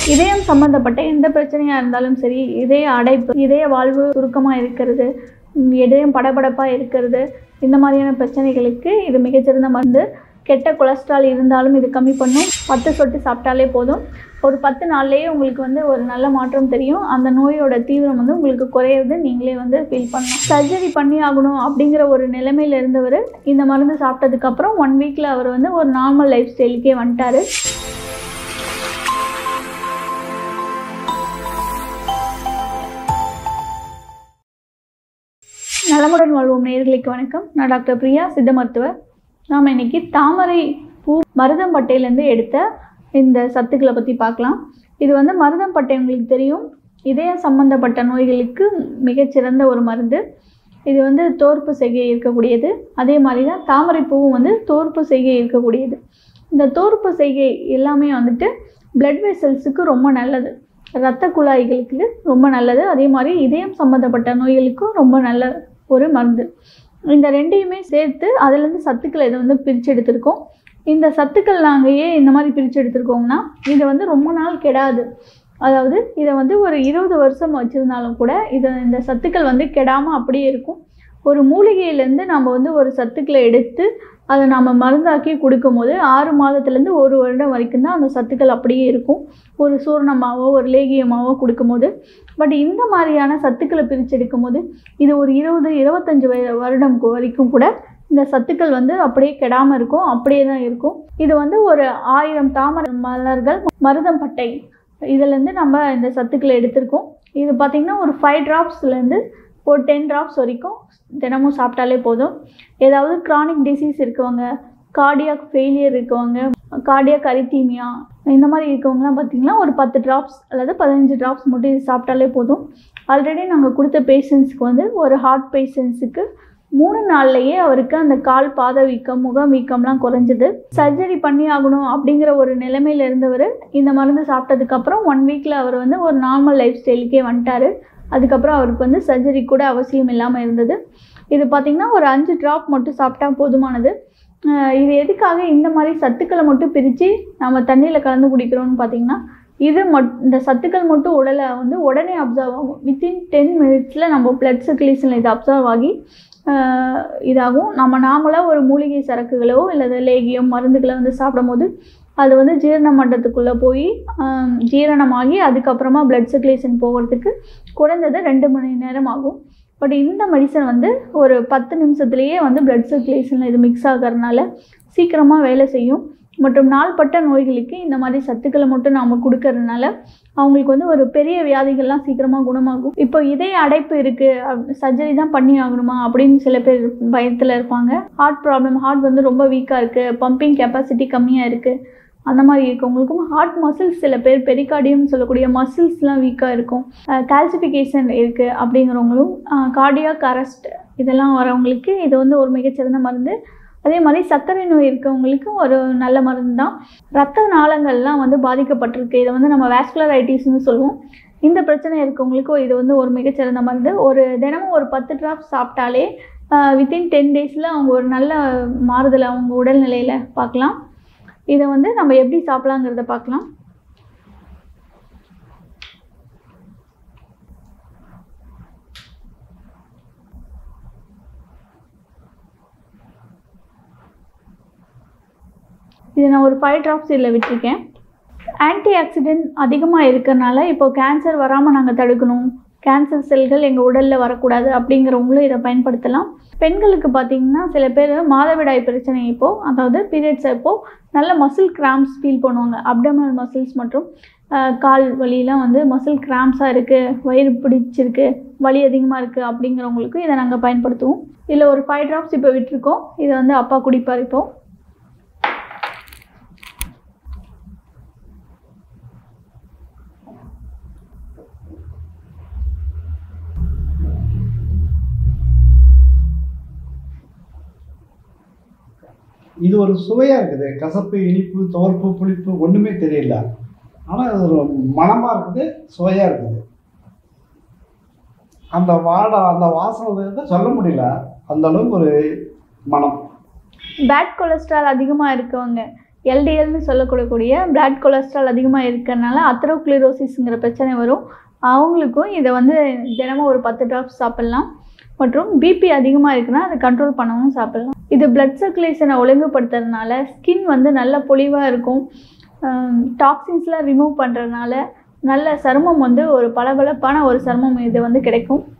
இதயம் சம்மந்தப்பட்ட எந்த பிரச்சனையாக இருந்தாலும் சரி இதய அடைப்பு இதய வாழ்வு சுருக்கமாக இருக்கிறது உம், இதயம் படபடப்பாக இருக்கிறது இந்த மாதிரியான பிரச்சனைகளுக்கு இது மிகச்சிறந்த மருந்து கெட்ட கொலஸ்ட்ரால் இருந்தாலும் இது கம்மி பண்ணும் பத்து சொட்டு சாப்பிட்டாலே போதும் ஒரு பத்து நாள்லேயே உங்களுக்கு வந்து ஒரு நல்ல மாற்றம் தெரியும் அந்த நோயோட தீவிரம் வந்து உங்களுக்கு குறையிறது நீங்களே வந்து ஃபீல் பண்ணலாம் சர்ஜரி பண்ணி ஆகணும் அப்படிங்கிற ஒரு நிலைமையில இருந்தவர் இந்த மருந்து சாப்பிட்டதுக்கப்புறம் ஒன் வீக்கில் அவர் வந்து ஒரு நார்மல் லைஃப் ஸ்டைலுக்கே வந்துட்டாரு நலமுடன் வாழ்வோம் நேயர்களுக்கு வணக்கம் நான் டாக்டர் பிரியா சித்த மருத்துவர் நாம் இன்னைக்கு தாமரை பூ மருதம்பட்டையிலேருந்து எடுத்த இந்த சத்துக்களை பற்றி பார்க்கலாம் இது வந்து மருதம்பட்டை உங்களுக்கு தெரியும் இதய சம்பந்தப்பட்ட நோய்களுக்கு மிகச்சிறந்த ஒரு மருந்து இது வந்து தோற்பு செய்கை இருக்கக்கூடியது அதே மாதிரி தான் தாமரை பூவும் வந்து தோற்பு செய்கை இருக்கக்கூடியது இந்த தோற்பு செய்கை எல்லாமே வந்துட்டு பிளட் வெசல்ஸுக்கு ரொம்ப நல்லது இரத்த குழாய்களுக்கு ரொம்ப நல்லது அதே மாதிரி இதயம் சம்மந்தப்பட்ட நோய்களுக்கும் ரொம்ப நல்ல ஒரு மருந்து இந்த ரெண்டையுமே சேர்த்து அதுலேருந்து சத்துக்களை இதை வந்து பிரித்து எடுத்திருக்கோம் இந்த சத்துக்கள் நாங்கள் ஏன் இந்த மாதிரி பிரித்து எடுத்திருக்கோம்னா இது வந்து ரொம்ப நாள் கெடாது அதாவது இதை வந்து ஒரு இருபது வருஷம் வச்சுருந்தாலும் கூட இதை இந்த சத்துக்கள் வந்து கெடாமல் அப்படியே இருக்கும் ஒரு மூலிகையிலேருந்து நம்ம வந்து ஒரு சத்துக்களை எடுத்து அதை நம்ம மருந்தாக்கி கொடுக்கும்போது ஆறு மாதத்துலேருந்து ஒரு வருடம் வரைக்கும் தான் அந்த சத்துக்கள் அப்படியே இருக்கும் ஒரு சூர்ணமாவோ ஒரு லேகியமாவோ கொடுக்கும்போது பட் இந்த மாதிரியான சத்துக்களை பிரித்து எடுக்கும்போது இது ஒரு இருபது இருபத்தஞ்சி வய வருடம் கு- வரைக்கும் கூட இந்த சத்துக்கள் வந்து அப்படியே கெடாமல் இருக்கும் அப்படியே தான் இருக்கும் இது வந்து ஒரு ஆயிரம் தாமரை மலர்கள் மருதம் பட்டை இதுலேருந்து நம்ம இந்த சத்துக்களை எடுத்திருக்கோம் இது பார்த்திங்கன்னா ஒரு ஃபைவ் ட்ராப்ஸ்லேருந்து ஒரு டென் ட்ராப்ஸ் வரைக்கும் தினமும் சாப்பிட்டாலே போதும் ஏதாவது க்ரானிக் டிசீஸ் இருக்கவங்க கார்டியாக் ஃபெயிலியர் இருக்கவங்க கார்டியாக் அரித்தீமியா இந்த மாதிரி இருக்கவங்கலாம் பார்த்திங்கன்னா ஒரு பத்து ட்ராப்ஸ் அல்லது பதினஞ்சு ட்ராப்ஸ் மட்டும் இது சாப்பிட்டாலே போதும் ஆல்ரெடி நாங்கள் கொடுத்த பேஷண்ட்ஸ்க்கு வந்து ஒரு ஹார்ட் பேஷண்ட்ஸுக்கு மூணு நாள்லயே அவருக்கு அந்த கால் பாத வீக்கம் முகம் வீக்கம்லாம் குறைஞ்சது சர்ஜரி பண்ணி ஆகணும் அப்படிங்கிற ஒரு நிலைமையில இருந்தவர் இந்த மருந்து சாப்பிட்டதுக்கப்புறம் ஒன் வீக்கில் அவர் வந்து ஒரு நார்மல் லைஃப் ஸ்டைலுக்கே வந்துட்டாரு அதுக்கப்புறம் அவருக்கு வந்து சர்ஜரி கூட அவசியம் இல்லாமல் இருந்தது இது பார்த்திங்கன்னா ஒரு அஞ்சு ட்ராப் மட்டும் சாப்பிட்டா போதுமானது அஹ் இது எதுக்காக இந்த மாதிரி சத்துக்களை மட்டும் பிரித்து நம்ம தண்ணியில் கலந்து குடிக்கிறோம்னு பார்த்தீங்கன்னா இது மட் இந்த சத்துக்கள் மட்டும் உடலை வந்து உடனே அப்சர்வ் ஆகும் வித்தின் டென் மினிட்ஸில் நம்ம பிளட் சர்க்குலேஷனில் இது அப்சர்வ் ஆகி ஆஹ் இதாகும் நம்ம நாமளாக ஒரு மூலிகை சரக்குகளோ இல்லை லேகியம் மருந்துகளை வந்து சாப்பிடும்போது அது வந்து ஜீரண மண்டலத்துக்குள்ளே போய் ஆஹ் ஜீரணமாகி அதுக்கப்புறமா பிளட் சர்க்குலேஷன் போகிறதுக்கு குறைஞ்சது ரெண்டு மணி நேரம் ஆகும் பட் இந்த மெடிசன் வந்து ஒரு பத்து நிமிஷத்துலேயே வந்து பிளட் சர்க்குலேஷனில் இது மிக்ஸ் ஆகிறதுனால சீக்கிரமாக வேலை செய்யும் மற்றும் நாள்பட்ட நோய்களுக்கு இந்த மாதிரி சத்துக்களை மட்டும் நாம் கொடுக்கறதுனால அவங்களுக்கு வந்து ஒரு பெரிய வியாதிகள்லாம் சீக்கிரமாக குணமாகும் இப்போ இதய அடைப்பு இருக்குது சர்ஜரி தான் பண்ணி ஆகணுமா அப்படின்னு சில பேர் பயத்தில் இருப்பாங்க ஹார்ட் ப்ராப்ளம் ஹார்ட் வந்து ரொம்ப வீக்காக இருக்குது பம்பிங் கெப்பாசிட்டி கம்மியாக இருக்குது அந்த மாதிரி இருக்கவங்களுக்கும் ஹார்ட் மசில்ஸ் சில பேர் பெரிகார்டியம் சொல்லக்கூடிய மசில்ஸ்லாம் வீக்காக இருக்கும் கால்சிஃபிகேஷன் இருக்குது அப்படிங்கிறவங்களும் கார்டியாக் அரெஸ்ட் இதெல்லாம் வரவங்களுக்கு இது வந்து ஒரு மிகச்சிறந்த மருந்து அதே மாதிரி சர்க்கரை நோய் இருக்கவங்களுக்கும் ஒரு நல்ல மருந்து தான் ரத்த நாளங்கள்லாம் வந்து பாதிக்கப்பட்டிருக்கு இதை வந்து நம்ம வேஸ்குலரைட்டிஸ்னு சொல்லுவோம் இந்த பிரச்சனை இருக்கவங்களுக்கும் இது வந்து ஒரு மிகச்சிறந்த மருந்து ஒரு தினமும் ஒரு பத்து ட்ராப்ஸ் சாப்பிட்டாலே வித்தின் டென் டேஸில் அவங்க ஒரு நல்ல மாறுதலை அவங்க உடல்நிலையில் பார்க்கலாம் இதை வந்து நம்ம எப்படி சாப்பிடலாங்கிறத பார்க்கலாம் இதை நான் ஒரு ஃபைவ் ட்ராப்ஸ் இதில் விட்டிருக்கேன் ஆன்டி ஆக்சிடென்ட் அதிகமாக இருக்கிறனால இப்போ கேன்சர் வராமல் நாங்கள் தடுக்கணும் கேன்சர் செல்கள் எங்கள் உடலில் வரக்கூடாது அப்படிங்கிறவங்களும் இதை பயன்படுத்தலாம் பெண்களுக்கு பார்த்தீங்கன்னா சில பேர் மாதவிடாய் பிரச்சனை இப்போது அதாவது பீரியட்ஸ் இப்போது நல்ல மசில் கிராம்ஸ் ஃபீல் பண்ணுவாங்க அப்டமினல் மசில்ஸ் மற்றும் ஆஹ், கால் வலியெலாம் வந்து மசில் கிராம்ஸாக இருக்குது வயிறு பிடிச்சிருக்கு வலி அதிகமாக இருக்குது அப்படிங்கிறவங்களுக்கு இதை நாங்கள் பயன்படுத்துவோம் இதில் ஒரு ஃபைவ் ட்ராப்ஸ் இப்போ விட்டுருக்கோம் இதை வந்து அப்பா குடிப்பார் இப்போது இது ஒரு சுவையா இருக்குது கசப்பு இனிப்பு துவர்ப்பு புளிப்பு ஒண்ணுமே தெரியல ஆனா இது ஒரு மணமா இருக்குது சுவையா இருக்குது அந்த வாடை அந்த வாசனை வந்து சொல்ல முடியல அந்த அளவுக்கு ஒரு மனம் பேட் கொலஸ்ட்ரால் அதிகமாக இருக்கவங்க எல்டிஎல்னு சொல்லக்கூடக்கூடிய பிளட் கொலஸ்ட்ரால் அதிகமாக இருக்கிறனால அத்தரோக்ளிரோசிஸ்ங்கிற பிரச்சனை வரும் அவங்களுக்கும் இதை வந்து தினமும் ஒரு பத்து ட்ராப்ஸ் சாப்பிட்லாம் மற்றும் பிபி அதிகமாக இருக்குன்னா அதை கண்ட்ரோல் பண்ணவும் சாப்பிட்லாம் இது பிளட் சர்க்குலேஷனை ஒழுங்குபடுத்துறதுனால ஸ்கின் வந்து நல்ல பொலிவாக இருக்கும் டாக்ஸின்ஸ்லாம் ரிமூவ் பண்ணுறதுனால நல்ல சருமம் வந்து ஒரு பளபளப்பான ஒரு சருமம் இது வந்து கிடைக்கும்